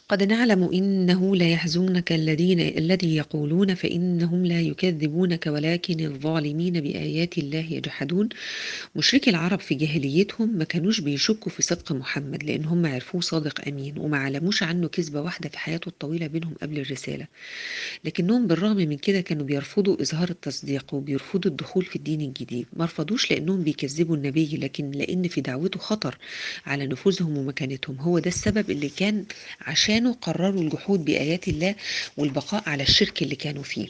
قد نعلم إنه ليحزنك الذين الذي يقولون فإنهم لا يكذبونك ولكن الظالمين بآيات الله يجحدون مشركي العرب في جاهليتهم ما كانوش بيشكوا في صدق محمد لأن هم عرفوه صادق أمين وما علموش عنه كذبة واحدة في حياته الطويلة بينهم قبل الرسالة لكنهم بالرغم من كده كانوا بيرفضوا إظهار التصديق وبيرفضوا الدخول في الدين الجديد ما رفضوش لأنهم بيكذبوا النبي لكن لأن في دعوته خطر على نفوذهم ومكانتهم هو ده السبب اللي كان عشانه قرروا الجحود بآيات الله والبقاء على الشرك اللي كانوا فيه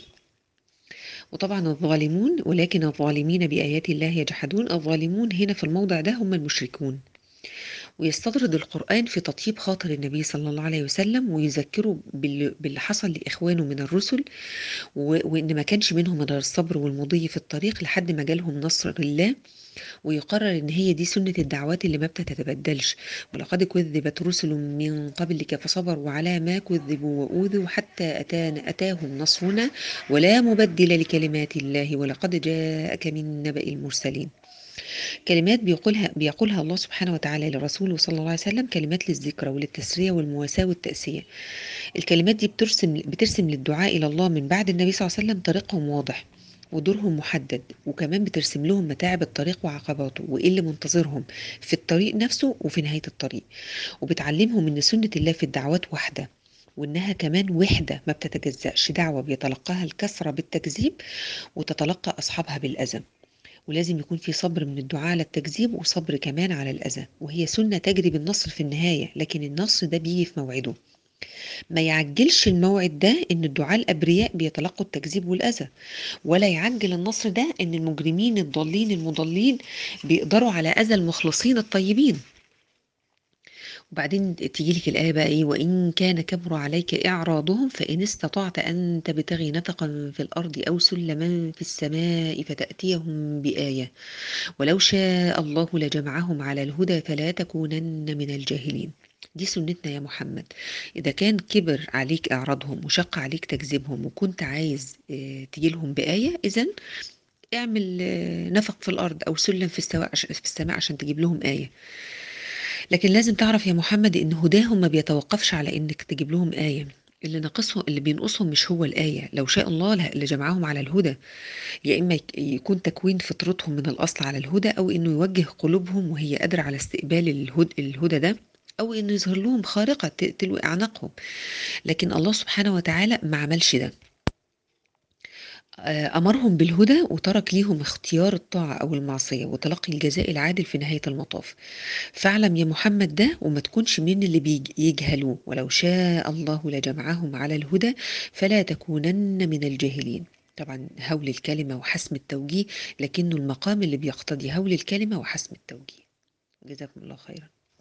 وطبعا الظالمون ولكن الظالمين بآيات الله يجحدون الظالمون هنا في الموضع ده هم المشركون ويستطرد القرآن في تطيب خاطر النبي صلى الله عليه وسلم ويذكره باللي حصل لإخوانه من الرسل وإن ما كانش منهم غير الصبر والمضي في الطريق لحد ما جالهم نصر الله ويقرر ان هي دي سنة الدعوات اللي ما بتتبدلش ولقد كذبت رسل من قبلك فصبروا على ما كذبوا وأوذوا حتى أتانا أتاهم نصرنا ولا مبدل لكلمات الله ولقد جاءك من نبأ المرسلين كلمات بيقولها بيقولها الله سبحانه وتعالى لرسوله صلى الله عليه وسلم كلمات للذكرى وللتسرية والمواساة والتأسية الكلمات دي بترسم بترسم للدعاء إلى الله من بعد النبي صلى الله عليه وسلم طريقهم واضح ودورهم محدد وكمان بترسم لهم متاعب الطريق وعقباته وايه اللي منتظرهم في الطريق نفسه وفي نهاية الطريق وبتعلمهم ان سنة الله في الدعوات واحدة وانها كمان وحدة ما بتتجزأش دعوة بيتلقاها الكسرة بالتكذيب وتتلقى اصحابها بالاذى ولازم يكون في صبر من الدعاء على التكذيب وصبر كمان على الأذى وهي سنة تجري بالنصر في النهاية لكن النصر ده بيجي في موعده ما يعجلش الموعد ده ان الدعاء الابرياء بيتلقوا التكذيب والاذى ولا يعجل النصر ده ان المجرمين الضالين المضلين بيقدروا على اذى المخلصين الطيبين وبعدين تيجي لك الآية بقى إيه وإن كان كبر عليك إعراضهم فإن استطعت أن تبتغي نفقا في الأرض أو سلما في السماء فتأتيهم بآية ولو شاء الله لجمعهم على الهدى فلا تكونن من الجاهلين دي سنتنا يا محمد إذا كان كبر عليك إعراضهم وشق عليك تكذيبهم وكنت عايز تجي لهم بآية إذا اعمل نفق في الأرض أو سلم في السماء عشان تجيب لهم آية لكن لازم تعرف يا محمد ان هداهم ما بيتوقفش على انك تجيب لهم آية اللي ناقصهم اللي بينقصهم مش هو الآية لو شاء الله اللي جمعهم على الهدى يا إما يكون تكوين فطرتهم من الأصل على الهدى أو إنه يوجه قلوبهم وهي قادرة على استقبال الهدى, الهدى ده أو إنه يظهر لهم خارقة تلو أعناقهم لكن الله سبحانه وتعالى ما عملش ده أمرهم بالهدى وترك ليهم اختيار الطاعة أو المعصية وتلقي الجزاء العادل في نهاية المطاف فاعلم يا محمد ده وما تكونش من اللي بيجهلوه ولو شاء الله لجمعهم على الهدى فلا تكونن من الجاهلين طبعا هول الكلمة وحسم التوجيه لكنه المقام اللي بيقتضي هول الكلمة وحسم التوجيه جزاكم الله خيرا